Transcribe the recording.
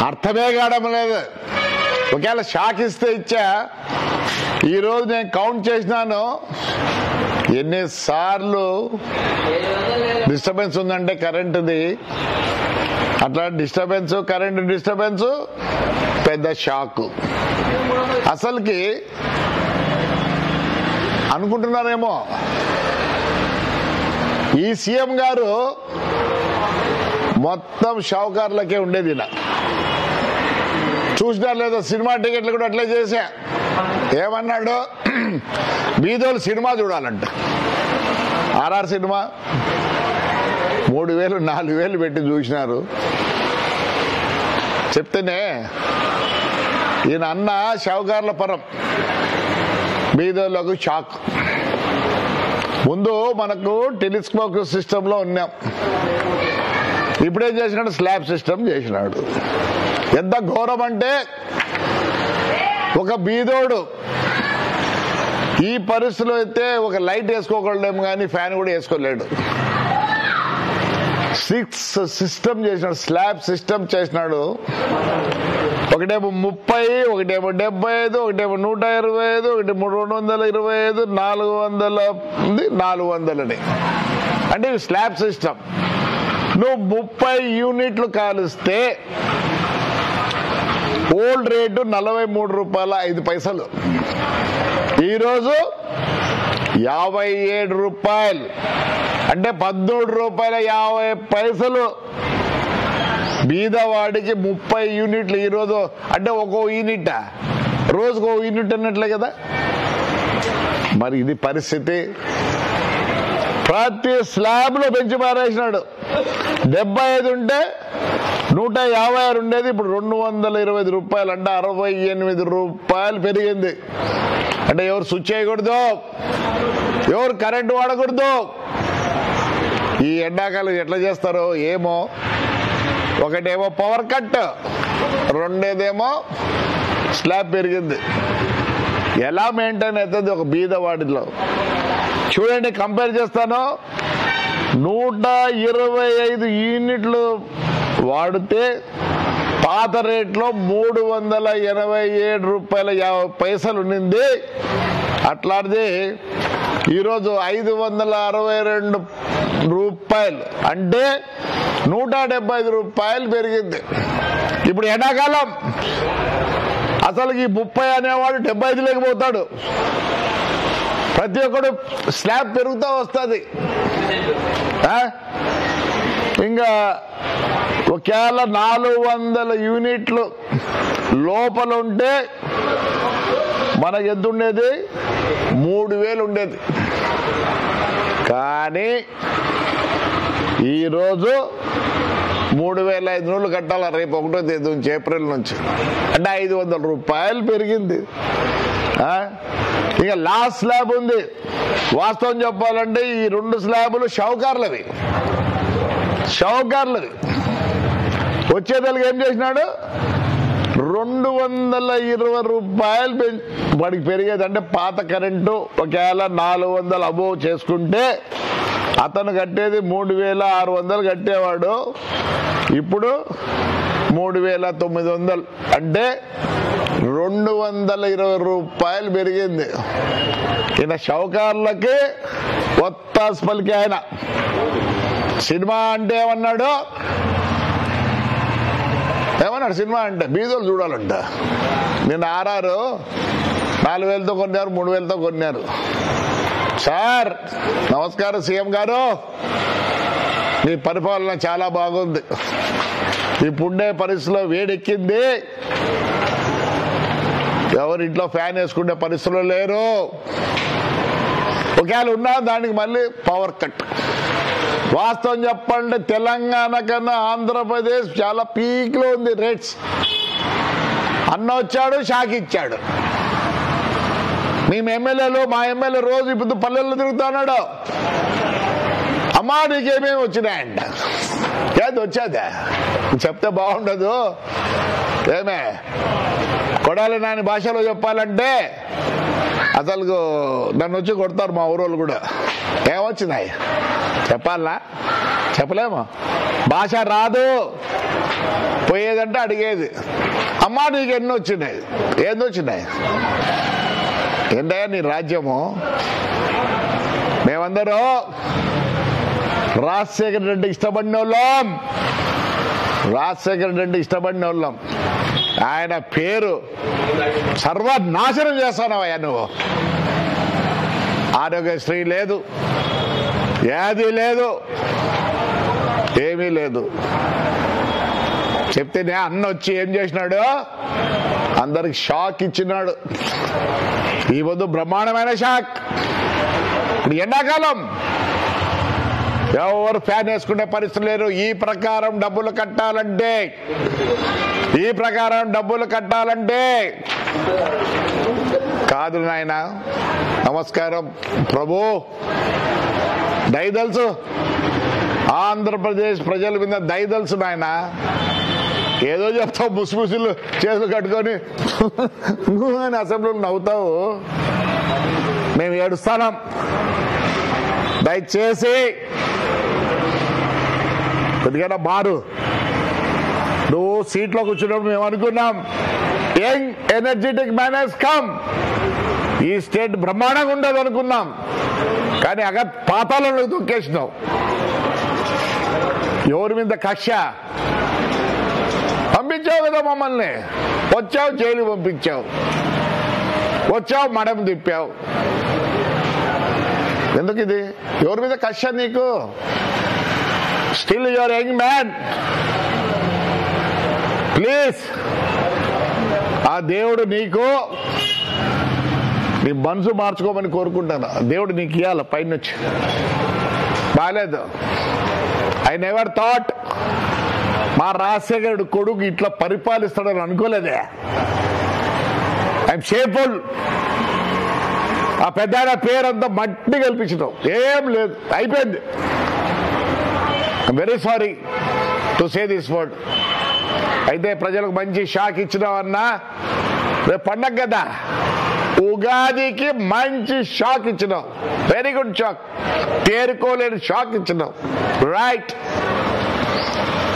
అర్థమే కావడం లేదు ఒకవేళ షాక్ ఇస్తే ఇచ్చా ఈరోజు నేను కౌంట్ చేసినాను ఎన్నిసార్లు డిస్టర్బెన్స్ ఉందంటే కరెంటుది అట్లా డిస్టర్బెన్స్ కరెంటు డిస్టర్బెన్స్ పెద్ద షాక్ అసలుకి అనుకుంటున్నారేమో ఈ సీఎం గారు మొత్తం షావుకారులకే ఉండేది ఇలా చూసినా లేదో సినిమా టికెట్లు కూడా అట్లే చేశా ఏమన్నాడు బీదోలు సినిమా చూడాలంట ఆర్ఆర్ సినిమా మూడు వేలు నాలుగు వేలు పెట్టి చూసినారు చెప్తేనే ఈయన అన్న షావుకారుల పరం బీదోళ్ళకు షాక్ ముందు మనకు టెలిస్కోప్ సిస్టంలో ఉన్నాం ఇప్పుడేం చేసినాడు స్లాబ్ సిస్టమ్ చేసినాడు ఎంత ఘోరం అంటే ఒక బీదోడు ఈ పరిస్థితిలో అయితే ఒక లైట్ వేసుకోగలేము కానీ ఫ్యాన్ కూడా వేసుకోలేడు సిక్స్ సిస్టమ్ చేసినాడు స్లాబ్ సిస్టమ్ చేసినాడు ఒకటేమో ముప్పై ఒకటేమో డెబ్బై ఐదు ఒకటేమో నూట ఇరవై ఐదు ఒకటి రెండు వందల ఇరవై ఐదు నాలుగు వందల ఉంది నాలుగు వందలని అంటే ఇవి స్లాబ్ సిస్టమ్ నువ్వు ముప్పై యూనిట్లు కాలుస్తే ఓల్డ్ రేటు నలభై మూడు రూపాయల ఐదు పైసలు ఈరోజు యాభై ఏడు రూపాయలు అంటే పద్మూడు రూపాయల యాభై పైసలు బీదవాడికి ముప్పై యూనిట్లు ఈరోజు అంటే ఒక్కో యూనిట్ రోజుకు ఒక యూనిట్ అన్నట్లే కదా మరి ఇది పరిస్థితి ప్రతి స్లాబ్ లో పెంచి పారేసినాడు డెబ్బై ఐదు ఉంటే నూట యాభై ఆరు ఉండేది ఇప్పుడు రెండు వందల ఇరవై ఐదు రూపాయలు అంటే అరవై ఎనిమిది రూపాయలు పెరిగింది అంటే ఎవరు స్విచ్ చేయకూడదు ఎవరు కరెంటు వాడకూడదు ఈ ఎండాకాలం ఎట్లా చేస్తారో ఏమో ఒకటేమో పవర్ కట్ రెండేదేమో స్లాబ్ పెరిగింది ఎలా మెయింటైన్ అవుతుంది ఒక బీద వాటిలో చూడండి కంపేర్ చేస్తాను నూట ఇరవై ఐదు యూనిట్లు వాడితే పాత రేట్లో మూడు వందల ఎనభై ఏడు రూపాయల యాభై పైసలు ఉండింది అట్లాంటిది ఈరోజు ఐదు వందల అరవై రెండు రూపాయలు అంటే నూట డెబ్బై ఐదు రూపాయలు పెరిగింది ఇప్పుడు ఎండాకాలం అసలు ఈ ముప్పై అనేవాడు డెబ్బై ఐదు లేకపోతాడు ప్రతి ఒక్కడు స్లాబ్ పెరుగుతూ వస్తుంది ఇంకా ఒకవేళ నాలుగు వందల యూనిట్లు లోపల ఉంటే మనకు ఎంత ఉండేది మూడు వేలు ఉండేది కానీ ఈరోజు మూడు వేల ఐదు నూళ్ళు కట్టాల రేపు ఒకటో తేదీ నుంచి ఏప్రిల్ నుంచి అంటే ఐదు వందల రూపాయలు పెరిగింది ఆ? ఇక లాస్ట్ స్లాబ్ ఉంది వాస్తవం చెప్పాలంటే ఈ రెండు స్లాబులు షౌకార్లవి షౌకార్లవి వచ్చేదానికి ఏం చేసినాడు రెండు వందల ఇరవై రూపాయలు పెం- వాడికి పెరిగేది అంటే పాత కరెంటు ఒకవేళ నాలుగు వందలు అబోవ్ చేసుకుంటే అతను కట్టేది మూడు వేల ఆరు వందలు కట్టేవాడు ఇప్పుడు మూడు వేల తొమ్మిది వందలు అంటే రెండు వందల ఇరవై రూపాయలు పెరిగింది ఈయన షౌకార్లకి ఒత్తాస్ పలికి ఆయన సినిమా అంటే ఏమన్నాడు ఏమన్నాడు సినిమా అంటే బీదోలు చూడాలంట నిన్న ఆర్ఆర్ నాలుగు వేలతో కొన్నారు మూడు వేలతో కొన్నారు సార్ నమస్కారం సీఎం గారు మీ పరిపాలన చాలా బాగుంది ఇప్పుడే పరిస్థితిలో వేడెక్కింది ఎవరి ఇంట్లో ఫ్యాన్ వేసుకునే పరిస్థితులు లేరు ఒకవేళ ఉన్నా దానికి మళ్ళీ పవర్ కట్ వాస్తవం చెప్పండి తెలంగాణ కన్నా ఆంధ్రప్రదేశ్ చాలా పీక్ లో ఉంది రేట్స్ అన్న వచ్చాడు షాక్ ఇచ్చాడు మేము ఎమ్మెల్యేలు మా ఎమ్మెల్యే రోజు ఇప్పుడు పల్లెల్లో తిరుగుతున్నాడు అమ్మా నీకేమేమి వచ్చినాయంట ఏది వచ్చేదే చెప్తే బాగుండదు ఏమే కొడాలి నాని భాషలో చెప్పాలంటే అసలు నన్ను వచ్చి కొడతారు మా ఊరోళ్ళు కూడా ఏమొచ్చినాయి చెప్పాలా చెప్పలేము భాష రాదు పోయేదంటే అడిగేది అమ్మా నీకు ఎన్ని వచ్చినాయి ఏంది వచ్చినాయి ఏంటయ్యా నీ రాజ్యము మేమందరూ రాజశేఖర రెడ్డి ఇష్టపడిన వాళ్ళం రాజశేఖర రెడ్డి ఇష్టపడిన వాళ్ళం ఆయన పేరు సర్వనాశనం చేస్తానవయ్యా నువ్వు ఆరోగ్యశ్రీ లేదు వ్యాధి లేదు ఏమీ లేదు చెప్తేనే అన్న వచ్చి ఏం చేసినాడు అందరికి షాక్ ఇచ్చినాడు ఈ వద్దు బ్రహ్మాండమైన షాక్ ఇప్పుడు ఎండాకాలం ఎవరు ఫ్యాన్ వేసుకునే పరిస్థితి లేరు ఈ ప్రకారం డబ్బులు కట్టాలంటే ఈ ప్రకారం డబ్బులు కట్టాలంటే కాదు నాయన నమస్కారం ప్రభు దయదలుసు ఆంధ్రప్రదేశ్ ప్రజల మీద దయదలుసు నాయన ఏదో చెప్తావు ముసుముసులు చేతులు కట్టుకొని అని అసెంబ్లీలో నవ్వుతావు మేము ఏడుస్తాం దయచేసి కొద్దిగా మారు నువ్వు సీట్లో కూర్చున్నప్పుడు మేము అనుకున్నాం యంగ్ ఎనర్జెటిక్ మ్యానేజ్ కమ్ ఈ స్టేట్ బ్రహ్మాండంగా ఉండదు అనుకున్నాం కానీ అగ పాతాలలో తొక్కేసినావు ఎవరి మీద కక్ష పంపించావు కదా మమ్మల్ని వచ్చావు జైలు పంపించావు వచ్చావు మడం తిప్పావు ఎందుకు ఇది ఎవరి మీద కక్ష నీకు still your young man please ఆ దేవుడు నీకు నీ మనసు మార్చుకోమని కోరుకుంటాను ఆ దేవుడు నీకు ఇవ్వాలి పైన వచ్చి బాగాలేదు ఐ నెవర్ థాట్ మా రాజశేఖరుడు కొడుకు ఇట్లా పరిపాలిస్తాడని అనుకోలేదే ఐఎమ్ షేర్ఫుల్ ఆ పెద్ద ఆయన పేరంతా మట్టి కల్పించడం ఏం లేదు అయిపోయింది very sorry to say this word అయితే ప్రజలకు మంచి షాక్ ఇచ్చినావన్నా రేపు పండగ కదా ఉగాదికి మంచి షాక్ ఇచ్చినావు వెరీ గుడ్ షాక్ పేరుకోలేని షాక్ ఇచ్చినావు రైట్